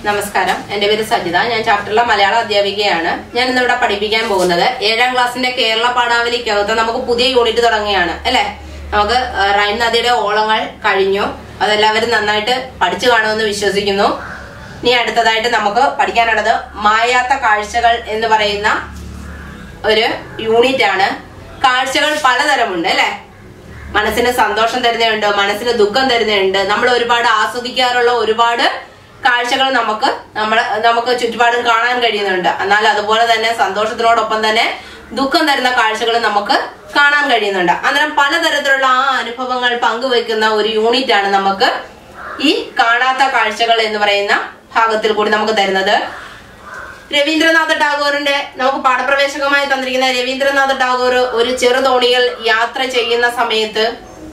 നമസ്കാരം എന്റെ പേര് സജിത ഞാൻ ചാപ്റ്ററിലെ മലയാള അധ്യാപികയാണ് ഞാൻ ഇന്നിവിടെ പഠിപ്പിക്കാൻ പോകുന്നത് ഏഴാം ക്ലാസ്സിന്റെ കേരള പാഠാവലിക്കകത്ത് നമുക്ക് പുതിയ യൂണിറ്റ് തുടങ്ങുകയാണ് അല്ലെ നമുക്ക് ആ, റൈൻ നദിയുടെ ഓളങ്ങൾ കഴിഞ്ഞു അതെല്ലാവരും നന്നായിട്ട് പഠിച്ചു കാണുമെന്ന് വിശ്വസിക്കുന്നു ഇനി അടുത്തതായിട്ട് നമുക്ക് പഠിക്കാനുള്ളത് മായാത്ത കാഴ്ചകൾ എന്ന് പറയുന്ന ഒരു യൂണിറ്റ് ആണ് കാഴ്ചകൾ പലതരമുണ്ട് അല്ലെ മനസ്സിന് സന്തോഷം തരുന്നുണ്ട് മനസ്സിന് ദുഃഖം തരുന്നുണ്ട് നമ്മൾ ഒരുപാട് ആസ്വദിക്കാറുള്ള ഒരുപാട് കാഴ്ചകൾ നമുക്ക് നമ്മളെ നമുക്ക് ചുറ്റുപാടും കാണാൻ കഴിയുന്നുണ്ട് എന്നാൽ അതുപോലെ തന്നെ സന്തോഷത്തിനോടൊപ്പം തന്നെ ദുഃഖം തരുന്ന കാഴ്ചകൾ നമുക്ക് കാണാൻ കഴിയുന്നുണ്ട് അന്നേരം പലതരത്തിലുള്ള ആ അനുഭവങ്ങൾ പങ്കുവെക്കുന്ന ഒരു യൂണിറ്റ് ആണ് നമുക്ക് ഈ കാണാത്ത കാഴ്ചകൾ എന്ന് പറയുന്ന ഭാഗത്തിൽ കൂടി നമുക്ക് തരുന്നത് രവീന്ദ്രനാഥ ടാഗോറിന്റെ നമുക്ക് പാഠപ്രവേശകമായി തന്നിരിക്കുന്ന രവീന്ദ്രനാഥ ടാഗോർ ഒരു ചെറുതോണിയിൽ യാത്ര ചെയ്യുന്ന സമയത്ത്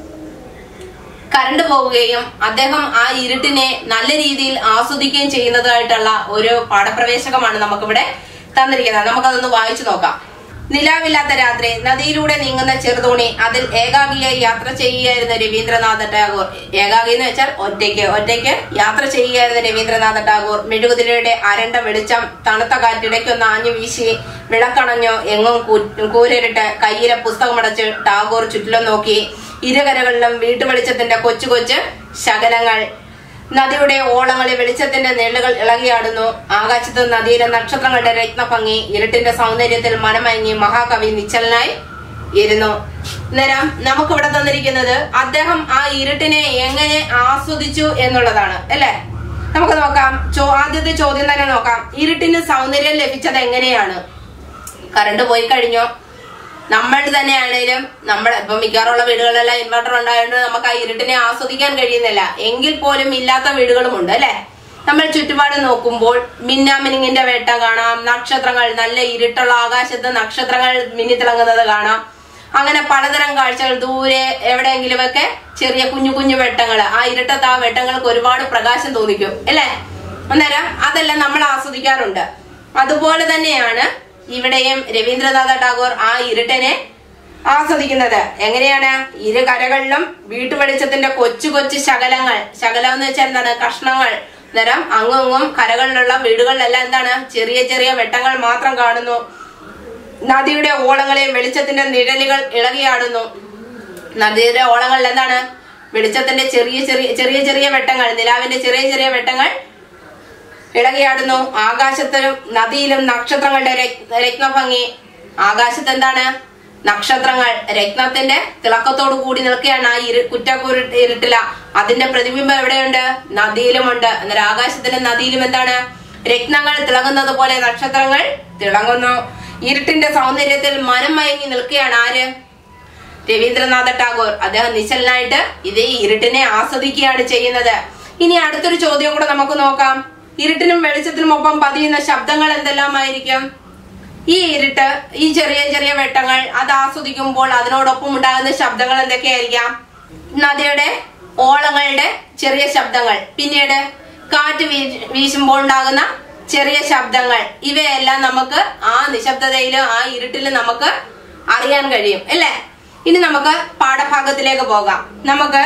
കറണ്ട് പോവുകയും അദ്ദേഹം ആ ഇരുട്ടിനെ നല്ല രീതിയിൽ ആസ്വദിക്കുകയും ചെയ്യുന്നതായിട്ടുള്ള ഒരു പാഠപ്രവേശകമാണ് നമുക്കിവിടെ തന്നിരിക്കുന്നത് നമുക്കതൊന്ന് വായിച്ചു നോക്കാം നിലാവില്ലാത്ത രാത്രി നദിയിലൂടെ നീങ്ങുന്ന ചെറുതോണി അതിൽ ഏകാഗിയായി യാത്ര ചെയ്യുകയായിരുന്ന രവീന്ദ്രനാഥ ടാഗോർ ഏകാഗി എന്ന് വെച്ചാൽ ഒറ്റയ്ക്ക് ഒറ്റയ്ക്ക് യാത്ര ചെയ്യുകയായിരുന്ന രവീന്ദ്രനാഥ ടാഗോർ മെഴുകുതിരയുടെ അരണ്ട വെളിച്ചം തണുത്ത കാറ്റിടയ്ക്കൊന്ന് ആഞ്ഞു വീശി വിളക്കണഞ്ഞോ എങ്ങും കൂ- കൂരിരുട്ട് കയ്യിലെ പുസ്തകമടച്ച് ടാഗോർ ചുറ്റിലും നോക്കി ഇരുകരകളിലും വീട്ടുവെളിച്ചത്തിന്റെ കൊച്ചു കൊച്ചു ശകലങ്ങൾ നദിയുടെ ഓളങ്ങളിൽ വെളിച്ചത്തിന്റെ നെള്ളുകൾ ഇളകിയാടുന്നു ആകാശത്ത് നദിയിലെ നക്ഷത്രങ്ങളുടെ രത്നഭംഗി ഇരുട്ടിന്റെ സൗന്ദര്യത്തിൽ മനമയങ്ങി മഹാകവി നിശ്ചലനായി ഇരുന്നു നേരം നമുക്കിവിടെ തന്നിരിക്കുന്നത് അദ്ദേഹം ആ ഇരുട്ടിനെ എങ്ങനെ ആസ്വദിച്ചു എന്നുള്ളതാണ് അല്ലെ നമുക്ക് നോക്കാം ചോ ആദ്യത്തെ ചോദ്യം തന്നെ നോക്കാം ഇരുട്ടിന് സൗന്ദര്യം ലഭിച്ചത് എങ്ങനെയാണ് കറണ്ട് പോയി കഴിഞ്ഞോ നമ്മൾ തന്നെയാണേലും നമ്മൾ ഇപ്പൊ മിക്കവാറുള്ള വീടുകളിലെല്ലാം ഇൻവെർട്ടർ ഉണ്ടായതുകൊണ്ട് നമുക്ക് ആ ഇരുട്ടിനെ ആസ്വദിക്കാൻ കഴിയുന്നില്ല എങ്കിൽ പോലും ഇല്ലാത്ത വീടുകളുമുണ്ട് അല്ലെ നമ്മൾ ചുറ്റുപാട് നോക്കുമ്പോൾ മിന്നാമിനിങ്ങിന്റെ വെട്ടം കാണാം നക്ഷത്രങ്ങൾ നല്ല ഇരുട്ടുള്ള ആകാശത്ത് നക്ഷത്രങ്ങൾ മിന്നിത്തിളങ്ങുന്നത് കാണാം അങ്ങനെ പലതരം കാഴ്ചകൾ ദൂരെ എവിടെയെങ്കിലുമൊക്കെ ചെറിയ കുഞ്ഞു കുഞ്ഞു വെട്ടങ്ങൾ ആ ഇരുട്ടത്ത് ആ വെട്ടങ്ങൾക്ക് ഒരുപാട് പ്രകാശം തോന്നിക്കും അല്ലേ അന്നേരം അതെല്ലാം നമ്മൾ ആസ്വദിക്കാറുണ്ട് അതുപോലെ തന്നെയാണ് ഇവിടെയും രവീന്ദ്രനാഥ ടാഗോർ ആ ഇരുട്ടനെ ആസ്വദിക്കുന്നത് എങ്ങനെയാണ് ഇരു കരകളിലും വീട്ടുവെളിച്ചത്തിന്റെ കൊച്ചു കൊച്ചു ശകലങ്ങൾ ശകലം എന്ന് വെച്ചാൽ എന്താണ് കഷ്ണങ്ങൾ അന്നേരം അങ്ങും കരകളിലുള്ള വീടുകളിലെല്ലാം എന്താണ് ചെറിയ ചെറിയ വെട്ടങ്ങൾ മാത്രം കാണുന്നു നദിയുടെ ഓളങ്ങളെയും വെളിച്ചത്തിന്റെ നിഴലുകൾ ഇളകിയാടുന്നു നദിയുടെ ഓളങ്ങളിൽ എന്താണ് വെളിച്ചത്തിന്റെ ചെറിയ ചെറിയ ചെറിയ ചെറിയ വെട്ടങ്ങൾ നിലാവിന്റെ ചെറിയ ചെറിയ വെട്ടങ്ങൾ ഇളകിയാടുന്നു ആകാശത്തിലും നദിയിലും നക്ഷത്രങ്ങളുടെ രത്ന- രത്നഭംഗി ആകാശത്ത് എന്താണ് നക്ഷത്രങ്ങൾ രത്നത്തിന്റെ തിളക്കത്തോടു കൂടി നിൽക്കുകയാണ് ആ ഇരു കുറ്റക്കുരു ഇരുട്ടില അതിന്റെ പ്രതിബിംബം എവിടെയുണ്ട് നദിയിലുമുണ്ട് അന്നേരം ആകാശത്തിലും നദിയിലും എന്താണ് രത്നങ്ങൾ തിളങ്ങുന്നത് പോലെ നക്ഷത്രങ്ങൾ തിളങ്ങുന്നു ഇരുട്ടിന്റെ സൗന്ദര്യത്തിൽ മനം മയങ്ങി നിൽക്കുകയാണ് ആര് രവീന്ദ്രനാഥ ടാഗോർ അദ്ദേഹം നിശ്ചലനായിട്ട് ഇതേ ഇരുട്ടിനെ ആസ്വദിക്കുകയാണ് ചെയ്യുന്നത് ഇനി അടുത്തൊരു ചോദ്യം കൂടെ നമുക്ക് നോക്കാം ഇരുട്ടിനും വെളിച്ചത്തിനും ഒപ്പം പതിയുന്ന ശബ്ദങ്ങൾ എന്തെല്ലാമായിരിക്കും ഈ ഇരുട്ട് ഈ ചെറിയ ചെറിയ വെട്ടങ്ങൾ അത് ആസ്വദിക്കുമ്പോൾ അതിനോടൊപ്പം ഉണ്ടാകുന്ന ശബ്ദങ്ങൾ എന്തൊക്കെയായിരിക്കാം നദിയുടെ ഓളങ്ങളുടെ ചെറിയ ശബ്ദങ്ങൾ പിന്നീട് കാറ്റ് വീ- വീശുമ്പോൾ ഉണ്ടാകുന്ന ചെറിയ ശബ്ദങ്ങൾ ഇവയെല്ലാം നമുക്ക് ആ നിശബ്ദതയിലും ആ ഇരുട്ടിലും നമുക്ക് അറിയാൻ കഴിയും അല്ലേ ഇനി നമുക്ക് പാഠഭാഗത്തിലേക്ക് പോകാം നമുക്ക്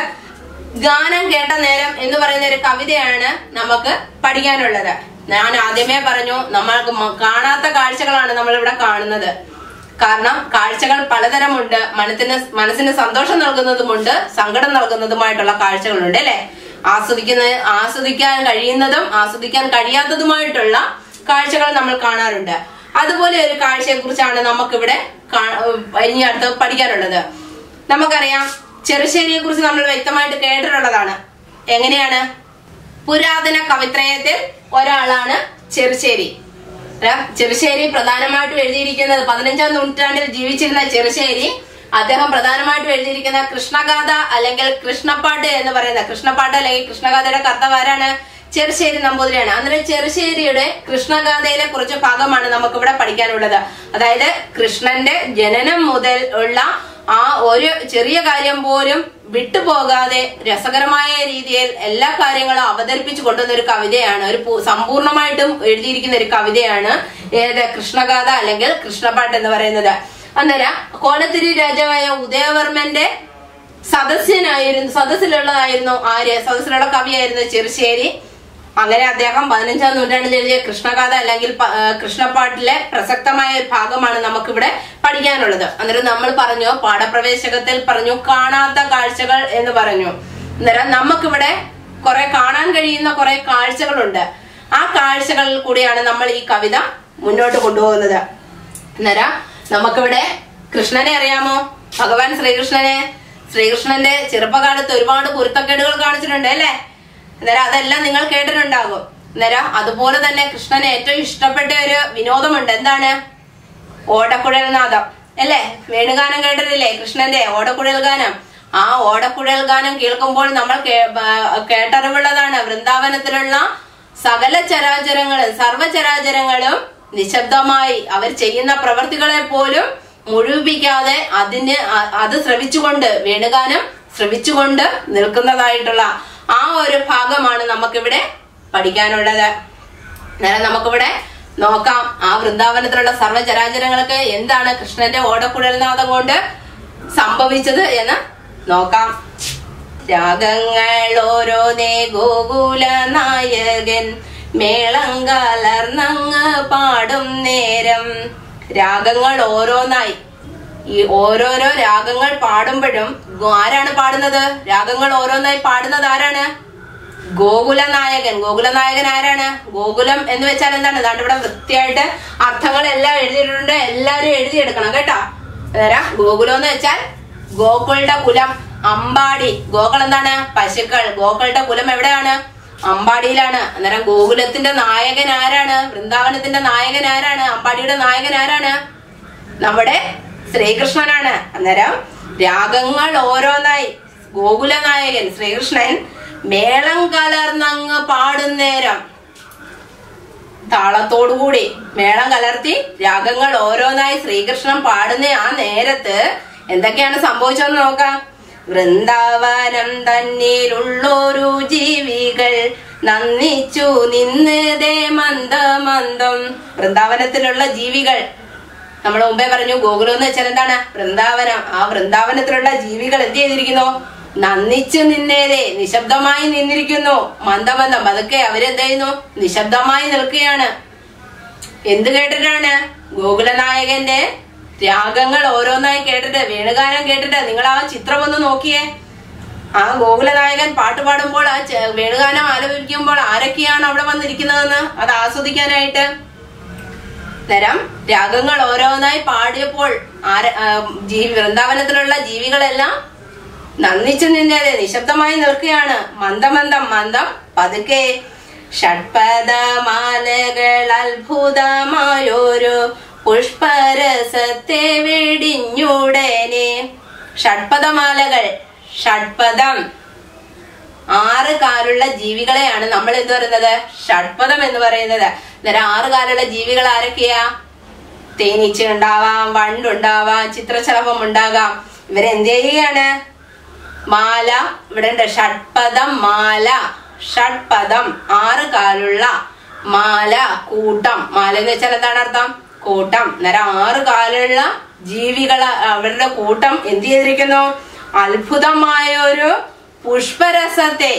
ഗാനം കേട്ട നേരം എന്ന് പറയുന്ന ഒരു കവിതയാണ് നമുക്ക് പഠിക്കാനുള്ളത് ഞാൻ ആദ്യമേ പറഞ്ഞു നമ്മൾക്ക് മ- കാണാത്ത കാഴ്ചകളാണ് നമ്മൾ ഇവിടെ കാണുന്നത് കാരണം കാഴ്ചകൾ പലതരമുണ്ട് മനസ്സിന് മനസ്സിന് സന്തോഷം നൽകുന്നതുമുണ്ട് സങ്കടം നൽകുന്നതുമായിട്ടുള്ള കാഴ്ചകളുണ്ട് അല്ലെ ആസ്വദിക്കുന്ന ആസ്വദിക്കാൻ കഴിയുന്നതും ആസ്വദിക്കാൻ കഴിയാത്തതുമായിട്ടുള്ള കാഴ്ചകൾ നമ്മൾ കാണാറുണ്ട് അതുപോലെ ഒരു കാഴ്ചയെ കുറിച്ചാണ് നമുക്കിവിടെ കാ- ഇനി അടുത്ത് പഠിക്കാനുള്ളത് നമുക്കറിയാം ചെറുശ്ശേരിയെ കുറിച്ച് നമ്മൾ വ്യക്തമായിട്ട് കേട്ടിട്ടുള്ളതാണ് എങ്ങനെയാണ് പുരാതന കവിത്രയത്തിൽ ഒരാളാണ് ചെറുശ്ശേരി അല്ല, ചെറുശ്ശേരി പ്രധാനമായിട്ടും എഴുതിയിരിക്കുന്നത് പതിനഞ്ചാം നൂറ്റാണ്ടിൽ ജീവിച്ചിരുന്ന ചെറുശ്ശേരി അദ്ദേഹം പ്രധാനമായിട്ടും എഴുതിയിരിക്കുന്ന കൃഷ്ണഗാഥ അല്ലെങ്കിൽ കൃഷ്ണപ്പാട്ട് എന്ന് പറയുന്ന കൃഷ്ണപ്പാട്ട് അല്ലെങ്കിൽ കൃഷ്ണഗാഥയുടെ കർത്താവ് ആരാണ് ചെറുശ്ശേരി നമ്പൂതിരിയാണ് അന്നേരം ചെറുശ്ശേരിയുടെ കൃഷ്ണഗാഥയിലെ കുറച്ച് ഭാഗമാണ് നമുക്കിവിടെ പഠിക്കാനുള്ളത് അതായത് കൃഷ്ണന്റെ ജനനം മുതൽ ഉള്ള ആ ഒരു ചെറിയ കാര്യം പോലും വിട്ടുപോകാതെ രസകരമായ രീതിയിൽ എല്ലാ കാര്യങ്ങളും അവതരിപ്പിച്ചു കൊണ്ടുവന്ന ഒരു കവിതയാണ് ഒരു പൂ- സമ്പൂർണ്ണമായിട്ടും എഴുതിയിരിക്കുന്ന ഒരു കവിതയാണ് ഏത് കൃഷ്ണഗാഥ അല്ലെങ്കിൽ കൃഷ്ണപാട്ട് എന്ന് പറയുന്നത് അന്നേരം കോലത്തിരി രാജാവായ ഉദയവർമ്മന്റെ സദസ്യനായിരുന്നു സദസ്സിലുള്ളതായിരുന്നു ആര് സദസ്സിലുള്ള കവിയായിരുന്നു ചെറുശ്ശേരി അങ്ങനെ അദ്ദേഹം പതിനഞ്ചാം നൂറ്റാണ്ടിൽ എഴുതിയ കൃഷ്ണഗാഥ അല്ലെങ്കിൽ പ- ആ, കൃഷ്ണപ്പാട്ടിലെ പ്രസക്തമായ ഒരു ഭാഗമാണ് നമുക്കിവിടെ പഠിക്കാനുള്ളത് അന്നേരം നമ്മൾ പറഞ്ഞു പാഠപ്രവേശകത്തിൽ പറഞ്ഞു കാണാത്ത കാഴ്ചകൾ എന്ന് പറഞ്ഞു അന്നേരം നമുക്കിവിടെ കുറെ കാണാൻ കഴിയുന്ന കുറെ കാഴ്ചകളുണ്ട് ആ കാഴ്ചകളിൽ കൂടിയാണ് നമ്മൾ ഈ കവിത മുന്നോട്ട് കൊണ്ടുപോകുന്നത് അന്നേരം നമുക്കിവിടെ കൃഷ്ണനെ അറിയാമോ ഭഗവാൻ ശ്രീകൃഷ്ണനെ ശ്രീകൃഷ്ണന്റെ ചെറുപ്പകാലത്ത് ഒരുപാട് കുരുത്തക്കേടുകൾ കാണിച്ചിട്ടുണ്ട് അല്ലേ അന്നേരം അതെല്ലാം നിങ്ങൾ കേട്ടിട്ടുണ്ടാകും അന്നേരം അതുപോലെ തന്നെ കൃഷ്ണന് ഏറ്റവും ഇഷ്ടപ്പെട്ട ഒരു വിനോദമുണ്ട് എന്താണ് ഓടക്കുഴൽ നാദം അല്ലേ വേണുഗാനം കേട്ടിട്ടില്ലേ കൃഷ്ണന്റെ ഓടക്കുഴൽ ഗാനം ആ ഓടക്കുഴൽ ഗാനം കേൾക്കുമ്പോൾ നമ്മൾ കേ- ബ- കേട്ടറിവുള്ളതാണ് വൃന്ദാവനത്തിലുള്ള സകല ചരാചരങ്ങളും സർവചരാചരങ്ങളും നിശബ്ദമായി അവർ ചെയ്യുന്ന പ്രവർത്തികളെ പോലും മുഴുവിപ്പിക്കാതെ അതിന് അ- അത് ശ്രവിച്ചുകൊണ്ട് വേണുഗാനം ശ്രവിച്ചുകൊണ്ട് നിൽക്കുന്നതായിട്ടുള്ള ആ ഒരു ഭാഗമാണ് നമുക്കിവിടെ പഠിക്കാനുള്ളത് അന്നേരം നമുക്കിവിടെ നോക്കാം ആ വൃന്ദാവനത്തിലുള്ള സർവ്വചരാചരങ്ങൾക്ക് എന്താണ് കൃഷ്ണന്റെ ഓടക്കുഴൽനാഥം കൊണ്ട് സംഭവിച്ചത് എന്ന് നോക്കാം രാഗങ്ങൾ ഓരോന്നേ ഗോകുല നായകൻ മേളം കലർന്നങ്ങ് പാടും നേരം രാഗങ്ങൾ ഓരോന്നായി ഈ ഓരോരോ രാഗങ്ങൾ പാടുമ്പോഴും ആരാണ് പാടുന്നത് രാഗങ്ങൾ ഓരോന്നായി പാടുന്നത് ആരാണ് ഗോകുല നായകൻ ഗോകുല നായകൻ ആരാണ് ഗോകുലം എന്ന് വെച്ചാൽ എന്താണ് ദാണ്ട് ഇവിടെ വൃത്തിയായിട്ട് അർത്ഥങ്ങളെല്ലാം എഴുതിയിട്ടുണ്ട് എല്ലാരും എഴുതിയെടുക്കണം കേട്ടോ അന്നേരം ഗോകുലം എന്ന് വെച്ചാൽ ഗോകുളുടെ കുലം അമ്പാടി ഗോകുൾ എന്താണ് പശുക്കൾ ഗോകുളുടെ കുലം എവിടെയാണ് അമ്പാടിയിലാണ് അന്നേരം ഗോകുലത്തിന്റെ നായകൻ ആരാണ് വൃന്ദാവനത്തിന്റെ നായകൻ ആരാണ് അമ്പാടിയുടെ നായകൻ ആരാണ് നമ്മുടെ ശ്രീകൃഷ്ണനാണ് അന്നേരം രാഗങ്ങൾ ഓരോന്നായി ഗോകുല നായകൻ ശ്രീകൃഷ്ണൻ മേളം കലർന്നങ്ങ് പാടുന്നേരം താളത്തോടുകൂടി മേളം കലർത്തി രാഗങ്ങൾ ഓരോന്നായി ശ്രീകൃഷ്ണൻ പാടുന്ന ആ നേരത്ത് എന്തൊക്കെയാണ് സംഭവിച്ചതെന്ന് നോക്കാം വൃന്ദാവനം തന്നിലുള്ളൊരു ജീവികൾ നന്ദിച്ചു നിന്നതേ മന്ദമന്ദം വൃന്ദാവനത്തിലുള്ള ജീവികൾ നമ്മൾ മുമ്പേ പറഞ്ഞു ഗോകുലം എന്ന് വെച്ചാൽ എന്താണ് വൃന്ദാവനം ആ വൃന്ദാവനത്തിലുള്ള ജീവികൾ എന്ത് ചെയ്തിരിക്കുന്നു നന്ദിച്ചു നിന്നേരെ നിശബ്ദമായി നിന്നിരിക്കുന്നു മന്ദമന്ദം അതൊക്കെ അവരെന്ത് ചെയ്യുന്നു നിശബ്ദമായി നിൽക്കുകയാണ് എന്ത് കേട്ടിട്ടാണ് ഗോകുലനായകന്റെ രാഗങ്ങൾ ഓരോന്നായി കേട്ടിട്ട് വേണുഗാനം കേട്ടിട്ട് നിങ്ങൾ ആ ചിത്രം ഒന്ന് നോക്കിയേ ആ ഗോകുലനായകൻ പാട്ട് പാടുമ്പോൾ ആ ചെ- വേണുഗാനം ആലപിക്കുമ്പോൾ ആരൊക്കെയാണ് അവിടെ വന്നിരിക്കുന്നതെന്ന് അത് ആസ്വദിക്കാനായിട്ട് തരം രാഗങ്ങൾ ഓരോന്നായി പാടിയപ്പോൾ ആര ആ, ജീവി വൃന്ദാവനത്തിലുള്ള ജീവികളെല്ലാം നന്ദിച്ചു നിന്നതെ നിശബ്ദമായി നിൽക്കുകയാണ് മന്ദമന്ദം മന്ദം പതുക്കെ ഷഡ്പദമാലകൾ അത്ഭുതമായൊരു പുഷ്പരസത്തെ വെടിഞ്ഞുടനെ ഷഡ്പദമാലകൾ ഷഡ്പദം ആറ് കാലുള്ള ജീവികളെയാണ് നമ്മൾ എന്ത് പറയുന്നത് ഷഡ്പദം എന്ന് പറയുന്നത് അന്നേരം ആറ് കാലുള്ള ജീവികൾ ആരൊക്കെയാ തേനീച്ച ഉണ്ടാവാം വണ്ടുണ്ടാവാം ചിത്രശലഭം ഉണ്ടാകാം ഇവരെന്ത് ചെയ്യുകയാണ് മാല ഇവിടെ ഉണ്ട് ഷഡ്പദം മാല ഷഡ്പദം ആറ് കാലുള്ള മാല കൂട്ടം മാല എന്ന് വെച്ചാൽ എന്താണ് അർത്ഥം കൂട്ടം അന്നേരം ആറ് കാലുള്ള ജീവികൾ അവരുടെ കൂട്ടം എന്ത് ചെയ്തിരിക്കുന്നു അത്ഭുതമായ ഒരു പുഷ്പരസത്തെ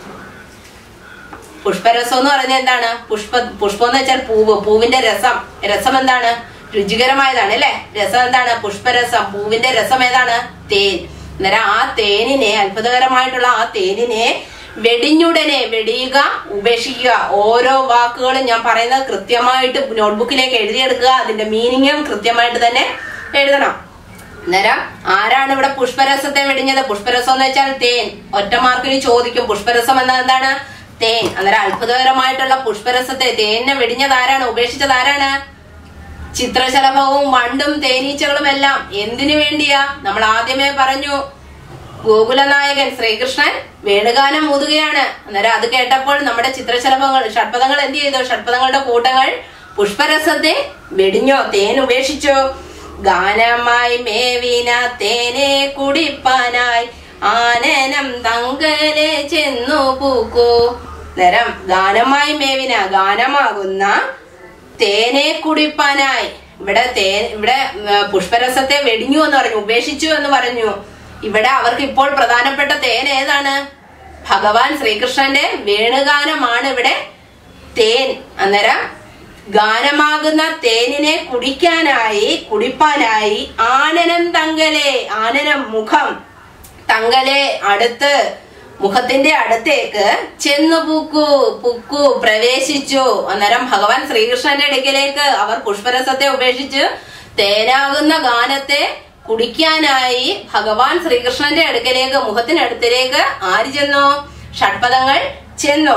പുഷ്പരസം എന്ന് പറയുന്നത് എന്താണ് പുഷ്പ പുഷ്പം എന്ന് വെച്ചാൽ പൂവ് പൂവിന്റെ രസം രസം എന്താണ് രുചികരമായതാണ് അല്ലെ രസം എന്താണ് പുഷ്പരസം പൂവിന്റെ രസം ഏതാണ് തേൻ അന്നേരം ആ തേനിനെ അത്ഭുതകരമായിട്ടുള്ള ആ തേനിനെ വെടിഞ്ഞുടനെ വെടിയുക ഉപേക്ഷിക്കുക ഓരോ വാക്കുകളും ഞാൻ പറയുന്നത് കൃത്യമായിട്ട് നോട്ട്ബുക്കിലേക്ക് എഴുതിയെടുക്കുക അതിന്റെ മീനിങ്ങും കൃത്യമായിട്ട് തന്നെ എഴുതണം അന്നേരം ആരാണ് ഇവിടെ പുഷ്പരസത്തെ വെടിഞ്ഞത് പുഷ്പരസം എന്ന് വെച്ചാൽ തേൻ ഒറ്റ മാർക്കിന് ചോദിക്കും പുഷ്പരസം എന്നത് എന്താണ് തേൻ അന്നേരം അത്ഭുതകരമായിട്ടുള്ള പുഷ്പരസത്തെ തേനിനെ വെടിഞ്ഞത് ആരാണ് ഉപേക്ഷിച്ചത് ആരാണ് ചിത്രശലഭവും വണ്ടും തേനീച്ചകളും എല്ലാം എന്തിനു വേണ്ടിയാ നമ്മൾ ആദ്യമേ പറഞ്ഞു ഗോകുലനായകൻ ശ്രീകൃഷ്ണൻ വേണുഗാനം ഊതുകയാണ് അന്നേരം അത് കേട്ടപ്പോൾ നമ്മുടെ ചിത്രശലഭങ്ങൾ ഷഡ്പദങ്ങൾ എന്ത് ചെയ്തു ഷഡ്പദങ്ങളുടെ കൂട്ടങ്ങൾ പുഷ്പരസത്തെ വെടിഞ്ഞോ തേൻ ഉപേക്ഷിച്ചോ ഗാനമായി മേവിന തേനെ കുടിപ്പാനായി ആനനം തങ്കലെ ചെന്നു പൂക്കൂ നേരം ഗാനമായി മേവിന ഗാനമാകുന്ന തേനെ കുടിപ്പാനായി ഇവിടെ തേ ഇവിടെ ആ, പുഷ്പരസത്തെ വെടിഞ്ഞു എന്ന് പറഞ്ഞു ഉപേക്ഷിച്ചു എന്ന് പറഞ്ഞു ഇവിടെ അവർക്ക് ഇപ്പോൾ പ്രധാനപ്പെട്ട തേൻ ഏതാണ് ഭഗവാൻ ശ്രീകൃഷ്ണന്റെ വേണുഗാനമാണ് ഇവിടെ തേൻ അന്നേരം ഗാനമാകുന്ന തേനിനെ കുടിക്കാനായി കുടിപ്പാനായി ആനനം തങ്കലെ ആനനം മുഖം തങ്കലെ അടുത്ത് മുഖത്തിന്റെ അടുത്തേക്ക് ചെന്നു പൂക്കു പുക്കു പ്രവേശിച്ചു അന്നേരം ഭഗവാൻ ശ്രീകൃഷ്ണന്റെ അടുക്കിലേക്ക് അവർ പുഷ്പരസത്തെ ഉപേക്ഷിച്ച് തേനാകുന്ന ഗാനത്തെ കുടിക്കാനായി ഭഗവാൻ ശ്രീകൃഷ്ണന്റെ അടുക്കലേക്ക് മുഖത്തിനടുത്തിലേക്ക് ആര് ചെന്നു ഷഡ്പദങ്ങൾ ചെന്നു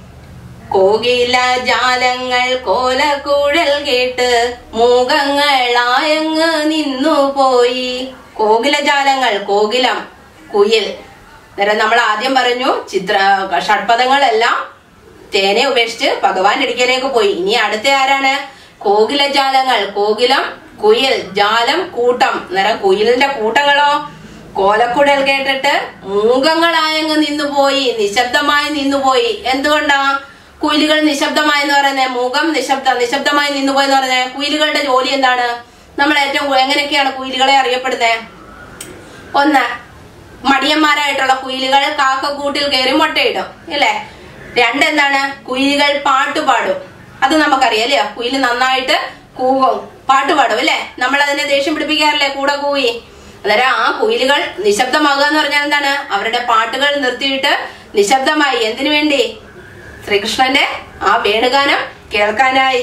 കോകില ജാലങ്ങൾ കോലക്കുഴൽ കേട്ട് മൂകങ്ങളായങ്ങ് നിന്നുപോയി കോകില ജാലങ്ങൾ കോകിലം കുയിൽ അന്നേരം നമ്മൾ ആദ്യം പറഞ്ഞു ചിത്ര ഷഡ്പദങ്ങളെല്ലാം തേനെ ഉപേക്ഷിച്ച് ഭഗവാന്റെ അടുക്കലേക്ക് പോയി ഇനി അടുത്ത ആരാണ് കോകില ജാലങ്ങൾ കോകിലം കുയിൽ ജാലം കൂട്ടം അന്നേരം കുയിലിന്റെ കൂട്ടങ്ങളോ കോലക്കുഴൽ കേട്ടിട്ട് മൂകങ്ങളായങ്ങ് നിന്നുപോയി നിശബ്ദമായി നിന്നുപോയി എന്തുകൊണ്ടാ കുയിലുകൾ നിശബ്ദമായി എന്ന് പറയുന്നത് മൂകം നിശബ്ദ നിശബ്ദമായി നിന്നുപോയി എന്ന് പറയുന്നത് കുയിലുകളുടെ ജോലി എന്താണ് നമ്മൾ ഏറ്റവും കൂ- എങ്ങനെയൊക്കെയാണ് കുയിലുകളെ അറിയപ്പെടുന്നത് ഒന്ന് മടിയന്മാരായിട്ടുള്ള കുയിലുകൾ കാക്കക്കൂട്ടിൽ കയറി മുട്ടയിടും അല്ലേ രണ്ടെന്താണ് കുയിലുകൾ പാട്ട് പാടും അത് നമുക്കറിയാം അല്ലേ കുയില് നന്നായിട്ട് കൂവും പാട്ട് പാടും അല്ലേ നമ്മൾ അതിനെ ദേഷ്യം പിടിപ്പിക്കാറില്ലേ കൂടെ കൂവി അന്നേരം ആ കുയിലുകൾ നിശബ്ദമാകുക എന്ന് പറഞ്ഞാൽ എന്താണ് അവരുടെ പാട്ടുകൾ നിർത്തിയിട്ട് നിശബ്ദമായി എന്തിനു വേണ്ടി ശ്രീകൃഷ്ണന്റെ ആ വേണുഗാനം കേൾക്കാനായി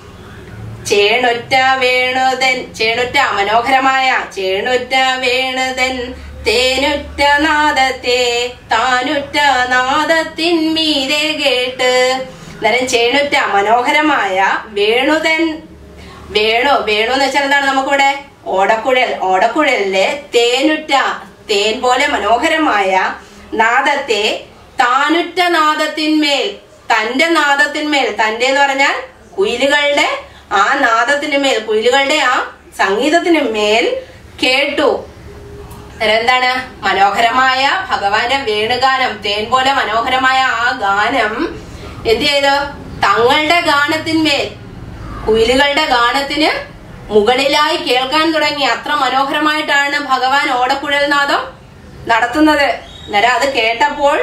ചേണൊറ്റ വേണുതൻ ചേണൊറ്റ മനോഹരമായ ചേണൊറ്റ വേണുതൻ തേനുറ്റ നാദത്തെ താനുറ്റ നാദത്തിൻ മീരെ കേട്ട് അന്നേരം ചേണുറ്റ മനോഹരമായ വേണുതൻ വേണു വേണു എന്ന് വെച്ചാൽ എന്താണ് നമുക്കിവിടെ ഓടക്കുഴൽ ഓടക്കുഴലിലെ തേനുറ്റ തേൻ പോലെ മനോഹരമായ നാദത്തെ താനുറ്റ നാദത്തിന്മേൽ തന്റെ നാദത്തിന്മേൽ തന്റെ എന്ന് പറഞ്ഞാൽ കുയിലുകളുടെ ആ നാദത്തിന് മേൽ കുയിലുകളുടെ ആ സംഗീതത്തിന് മേൽ കേട്ടു അന്നേരം എന്താണ് മനോഹരമായ ഭഗവാന്റെ വേണുഗാനം തേൻ പോലെ മനോഹരമായ ആ ഗാനം എന്ത് ചെയ്തു തങ്ങളുടെ ഗാനത്തിന്മേൽ കുയിലുകളുടെ ഗാനത്തിന് മുകളിലായി കേൾക്കാൻ തുടങ്ങി അത്ര മനോഹരമായിട്ടാണ് ഭഗവാൻ ഓടക്കുഴൽ നാദം നടത്തുന്നത് അന്നേരം അത് കേട്ടപ്പോൾ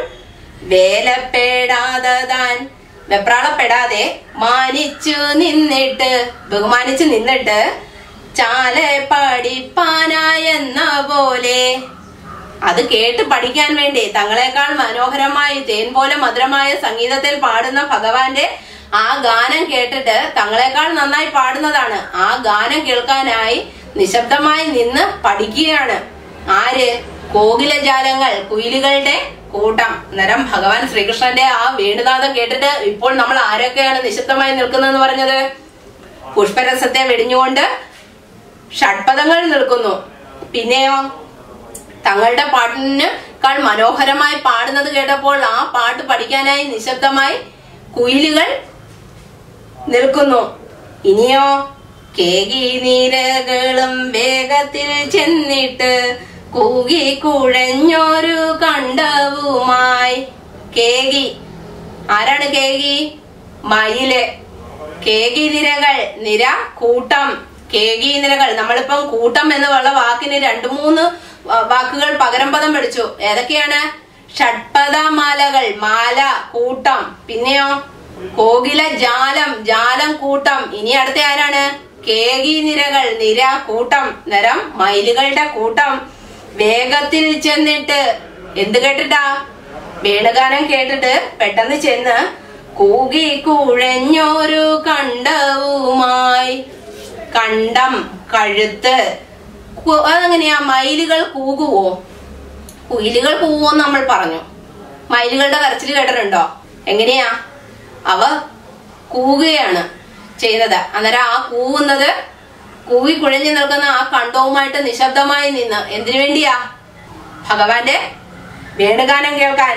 വേലപ്പെടാതെ താൻ വെപ്രാളപ്പെടാതെ മാനിച്ചു നിന്നിട്ട് ബഹുമാനിച്ചു നിന്നിട്ട് ചാലെ പഠിപ്പാനായെന്ന പോലെ അത് കേട്ട് പഠിക്കാൻ വേണ്ടി തങ്ങളെക്കാൾ മനോഹരമായി തേൻ പോലെ മധുരമായ സംഗീതത്തിൽ പാടുന്ന ഭഗവാന്റെ ആ ഗാനം കേട്ടിട്ട് തങ്ങളെക്കാൾ നന്നായി പാടുന്നതാണ് ആ ഗാനം കേൾക്കാനായി നിശബ്ദമായി നിന്ന് പഠിക്കുകയാണ് ആര് കോകിലജാലങ്ങൾ കുയിലുകളുടെ കൂട്ടം അന്നേരം ഭഗവാൻ ശ്രീകൃഷ്ണന്റെ ആ വേണുനാഥം കേട്ടിട്ട് ഇപ്പോൾ നമ്മൾ ആരൊക്കെയാണ് നിശബ്ദമായി നിൽക്കുന്നതെന്ന് പറഞ്ഞത് പുഷ്പരസത്തെ വെടിഞ്ഞുകൊണ്ട് ഷഡ്പദങ്ങൾ നിൽക്കുന്നു പിന്നെയോ തങ്ങളുടെ പാട്ടിനേക്കാൾ മനോഹരമായി പാടുന്നത് കേട്ടപ്പോൾ ആ പാട്ട് പഠിക്കാനായി നിശബ്ദമായി കുയിലുകൾ നിൽക്കുന്നു ഇനിയോ കേകി നീരകളും വേഗത്തിൽ ചെന്നിട്ട് കൂകി കുഴഞ്ഞൊരു കണ്ടവുമായി കേകി ആരാണ് കേകി മയില് കേകി നിരകൾ നിര കൂട്ടം കേകി നിരകൾ നമ്മളിപ്പം കൂട്ടം എന്നുള്ള വാക്കിന് രണ്ടു മൂന്ന് വ- വാക്കുകൾ പകരം പദം പഠിച്ചു ഏതൊക്കെയാണ് ഷഡ്പദ മാലകൾ മാല കൂട്ടം പിന്നെയോ കോകില ജാലം ജാലം കൂട്ടം ഇനി അടുത്ത ആരാണ് കേകി നിരകൾ നിര കൂട്ടം നിരം മയിലുകളുടെ കൂട്ടം വേഗത്തിൽ ചെന്നിട്ട് എന്ത് കേട്ടിട്ടാ വേണുഗാനം കേട്ടിട്ട് പെട്ടെന്ന് ചെന്ന് കൂകി കുഴഞ്ഞൊരു കണ്ടവുമായി കണ്ടം കഴുത്ത് കു- അതെങ്ങനെയാ മയിലുകൾ കൂകുവോ കുയിലുകൾ കൂവുമെന്ന് നമ്മൾ പറഞ്ഞു മയിലുകളുടെ കരച്ചിൽ കേട്ടിട്ടുണ്ടോ എങ്ങനെയാ അവ കൂവുകയാണ് ചെയ്യുന്നത് അന്നേരം ആ കൂവുന്നത് കൂവി കുഴഞ്ഞു നിൽക്കുന്ന ആ കണ്ടവുമായിട്ട് നിശബ്ദമായി നിന്ന് എന്തിനു വേണ്ടിയാ ഭഗവാന്റെ വേണുഗാനം കേൾക്കാൻ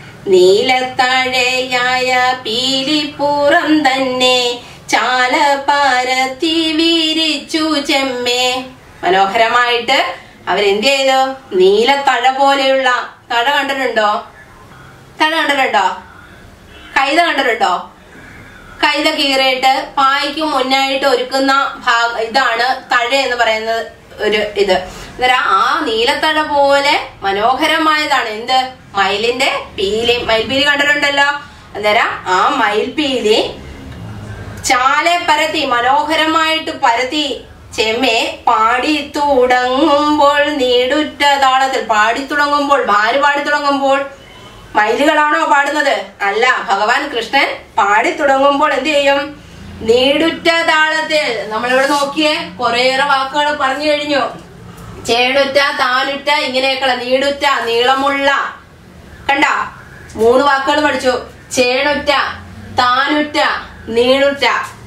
നീലത്താഴയായ പീലിപ്പുറം തന്നെ ചാല പരത്തി വീരിച്ചു ചെമ്മേ മനോഹരമായിട്ട് അവരെന്ത് ചെയ്തു നീലത്തഴ പോലെയുള്ള തഴ കണ്ടിട്ടുണ്ടോ തഴ കണ്ടിട്ടുണ്ടോ കൈത കണ്ടിട്ടുണ്ടോ കൈത കീറിയിട്ട് പായ്ക്ക് മുന്നായിട്ട് ഒരുക്കുന്ന ഭാഗ ഇതാണ് തഴ എന്ന് പറയുന്നത് ഒരു ഇത് അന്നേരം ആ നീലത്തഴ പോലെ മനോഹരമായതാണ് എന്ത് മയിലിന്റെ പീലി മയിൽപീലി കണ്ടിട്ടുണ്ടല്ലോ അന്നേരം ആ മയിൽപീലി ചാലെ പരത്തി മനോഹരമായിട്ട് പരത്തി ചെമ്മെ പാടി തുടങ്ങുമ്പോൾ നീടുറ്റ താളത്തിൽ പാടി തുടങ്ങുമ്പോൾ ഭാര്യ പാടി തുടങ്ങുമ്പോൾ മയിലുകളാണോ പാടുന്നത് അല്ല ഭഗവാൻ കൃഷ്ണൻ പാടി തുടങ്ങുമ്പോൾ എന്ത് ചെയ്യും നീടുറ്റ താളത്തിൽ നമ്മളിവിടെ നോക്കിയേ കുറേയേറെ വാക്കുകൾ പറഞ്ഞു കഴിഞ്ഞു ചേടുറ്റ താനുറ്റ ഇങ്ങനെയൊക്കെയുള്ള നീടുറ്റ നീളമുള്ള കണ്ട മൂന്ന് വാക്കുകൾ പഠിച്ചു ചേണുറ്റ താനുറ്റ നീളുറ്റ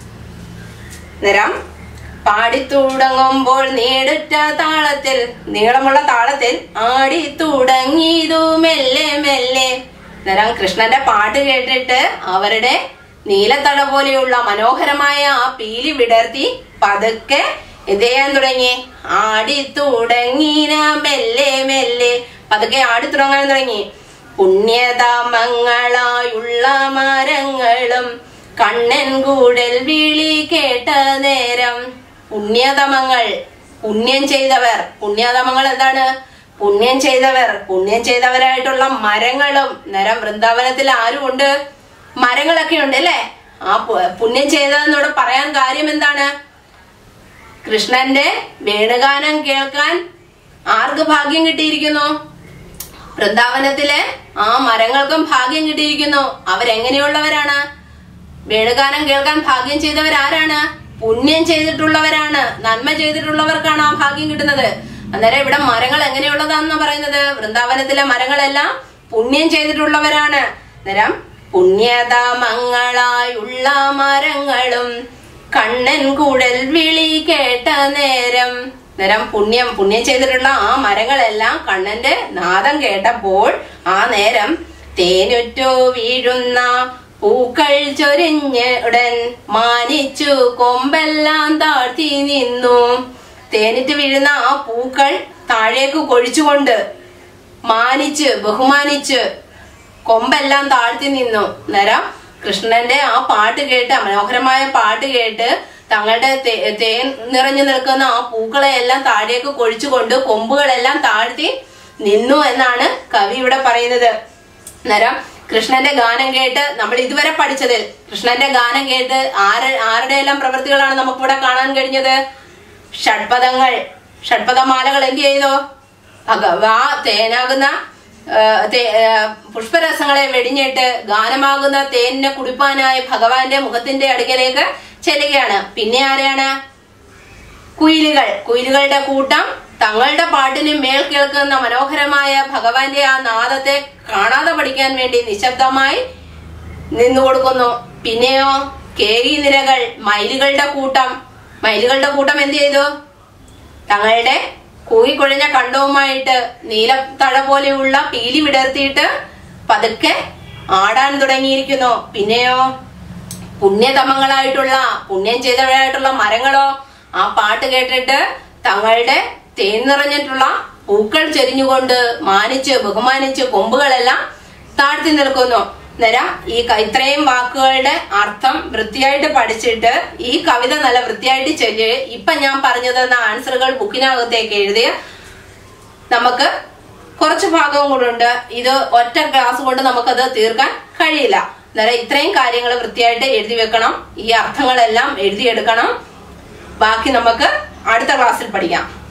നിരം പാടിത്തുടങ്ങുമ്പോൾ നീടുറ്റ താളത്തിൽ നീളമുള്ള താളത്തിൽ ആടി തുടങ്ങിയതു മെല്ലെ മെല്ലെ നിരം കൃഷ്ണന്റെ പാട്ട് കേട്ടിട്ട് അവരുടെ നീലത്തട പോലെയുള്ള മനോഹരമായ ആ പീലി വിടർത്തി പതുക്കെ എന്ത് ചെയ്യാൻ തുടങ്ങി ആടി തുടങ്ങിന മെല്ലെ മെല്ലെ പതുക്കെ ആടി തുടങ്ങാൻ തുടങ്ങി പുണ്യതമങ്ങളായുള്ള മരങ്ങളും കണ്ണൻ കൂടൽ വിളി കേട്ട നേരം പുണ്യതമങ്ങൾ പുണ്യം ചെയ്തവർ പുണ്യതമങ്ങൾ എന്താണ് പുണ്യം ചെയ്തവർ പുണ്യം ചെയ്തവരായിട്ടുള്ള മരങ്ങളും നേരം വൃന്ദാവനത്തിൽ ആരുമുണ്ട് മരങ്ങളൊക്കെ ഉണ്ട് അല്ലേ ആ പു- പുണ്യം ചെയ്തതെന്നോട് പറയാൻ കാര്യം എന്താണ് കൃഷ്ണന്റെ വേണുഗാനം കേൾക്കാൻ ആർക്ക് ഭാഗ്യം കിട്ടിയിരിക്കുന്നു വൃന്ദാവനത്തിലെ ആ മരങ്ങൾക്കും ഭാഗ്യം കിട്ടിയിരിക്കുന്നു അവരെങ്ങനെയുള്ളവരാണ് വേണുഗാനം കേൾക്കാൻ ഭാഗ്യം ചെയ്തവരാരാണ് പുണ്യം ചെയ്തിട്ടുള്ളവരാണ് നന്മ ചെയ്തിട്ടുള്ളവർക്കാണ് ആ ഭാഗ്യം കിട്ടുന്നത് അന്നേരം ഇവിടെ മരങ്ങൾ എങ്ങനെയുള്ളതാണെന്ന് പറയുന്നത് വൃന്ദാവനത്തിലെ മരങ്ങളെല്ലാം പുണ്യം ചെയ്തിട്ടുള്ളവരാണ് അന്നേരം പുണ്യതമങ്ങളായുള്ള മരങ്ങളും കണ്ണൻ കൂടൽ വിളി കേട്ട നേരം നേരം പുണ്യം പുണ്യം ചെയ്തിട്ടുള്ള ആ മരങ്ങളെല്ലാം കണ്ണന്റെ നാദം കേട്ടപ്പോൾ ആ നേരം തേനുറ്റു വീഴുന്ന പൂക്കൾ ചൊരിഞ്ഞ് ഉടൻ മാനിച്ചു കൊമ്പെല്ലാം താഴ്ത്തി നിന്നു തേനിറ്റ് വീഴുന്ന ആ പൂക്കൾ താഴേക്ക് കൊഴിച്ചുകൊണ്ട് മാനിച്ച് ബഹുമാനിച്ച് കൊമ്പെല്ലാം താഴ്ത്തി നിന്നു നേരം കൃഷ്ണന്റെ ആ പാട്ട് കേട്ട് ആ മനോഹരമായ പാട്ട് കേട്ട് തങ്ങളുടെ തേ- തേൻ നിറഞ്ഞു നിൽക്കുന്ന ആ പൂക്കളെ എല്ലാം താഴേക്ക് കൊഴിച്ചുകൊണ്ട് കൊമ്പുകളെല്ലാം താഴ്ത്തി നിന്നു എന്നാണ് കവി ഇവിടെ പറയുന്നത് നേരം കൃഷ്ണന്റെ ഗാനം കേട്ട് നമ്മൾ ഇതുവരെ പഠിച്ചതിൽ കൃഷ്ണന്റെ ഗാനം കേട്ട് ആര് ആരുടെ എല്ലാം പ്രവൃത്തികളാണ് നമുക്കിവിടെ കാണാൻ കഴിഞ്ഞത് ഷഡ്പദങ്ങൾ ഷഡ്പദമാലകൾ എന്ത് ചെയ്തു ഭഗവാ തേനാകുന്ന ആ, തേ- ആ, പുഷ്പരസങ്ങളെ വെടിഞ്ഞിട്ട് ഗാനമാകുന്ന തേനിനെ കുടിപ്പാനായി ഭഗവാന്റെ മുഖത്തിന്റെ അടുക്കലേക്ക് ചെല്ലുകയാണ് പിന്നെ ആരെയാണ് കുയിലുകൾ കുയിലുകളുടെ കൂട്ടം തങ്ങളുടെ പാട്ടിന് മേൽ കേൾക്കുന്ന മനോഹരമായ ഭഗവാന്റെ ആ നാദത്തെ കാണാതെ പഠിക്കാൻ വേണ്ടി നിശബ്ദമായി നിന്നു കൊടുക്കുന്നു പിന്നെയോ കേരി നിരകൾ മയിലുകളുടെ കൂട്ടം മയിലുകളുടെ കൂട്ടം എന്ത് ചെയ്തു തങ്ങളുടെ കൂകിക്കുഴഞ്ഞ കണ്ടവുമായിട്ട് നീലത്തഴ പോലെയുള്ള പീലി വിടർത്തിയിട്ട് പതുക്കെ ആടാൻ തുടങ്ങിയിരിക്കുന്നു പിന്നെയോ പുണ്യതമങ്ങളായിട്ടുള്ള പുണ്യം ചെയ്തവരായിട്ടുള്ള മരങ്ങളോ ആ പാട്ട് കേട്ടിട്ട് തങ്ങളുടെ തേൻ നിറഞ്ഞിട്ടുള്ള പൂക്കൾ ചെരിഞ്ഞുകൊണ്ട് മാനിച്ച് ബഹുമാനിച്ച് കൊമ്പുകളെല്ലാം താഴ്ത്തി നിൽക്കുന്നു നേരം ഈ ക- ഇത്രയും വാക്കുകളുടെ അർത്ഥം വൃത്തിയായിട്ട് പഠിച്ചിട്ട് ഈ കവിത നല്ല വൃത്തിയായിട്ട് ചൊല്ലി ഇപ്പൊ ഞാൻ പറഞ്ഞു തന്ന ആൻസറുകൾ ബുക്കിനകത്തേക്ക് എഴുതിയ നമുക്ക് കുറച്ച് ഭാഗവും കൂടെ ഉണ്ട് ഇത് ഒറ്റ ക്ലാസ് കൊണ്ട് നമുക്കത് തീർക്കാൻ കഴിയില്ല അന്നേരം ഇത്രയും കാര്യങ്ങൾ വൃത്തിയായിട്ട് എഴുതി വെക്കണം ഈ അർത്ഥങ്ങളെല്ലാം എഴുതിയെടുക്കണം ബാക്കി നമുക്ക് അടുത്ത ക്ലാസ്സിൽ പഠിക്കാം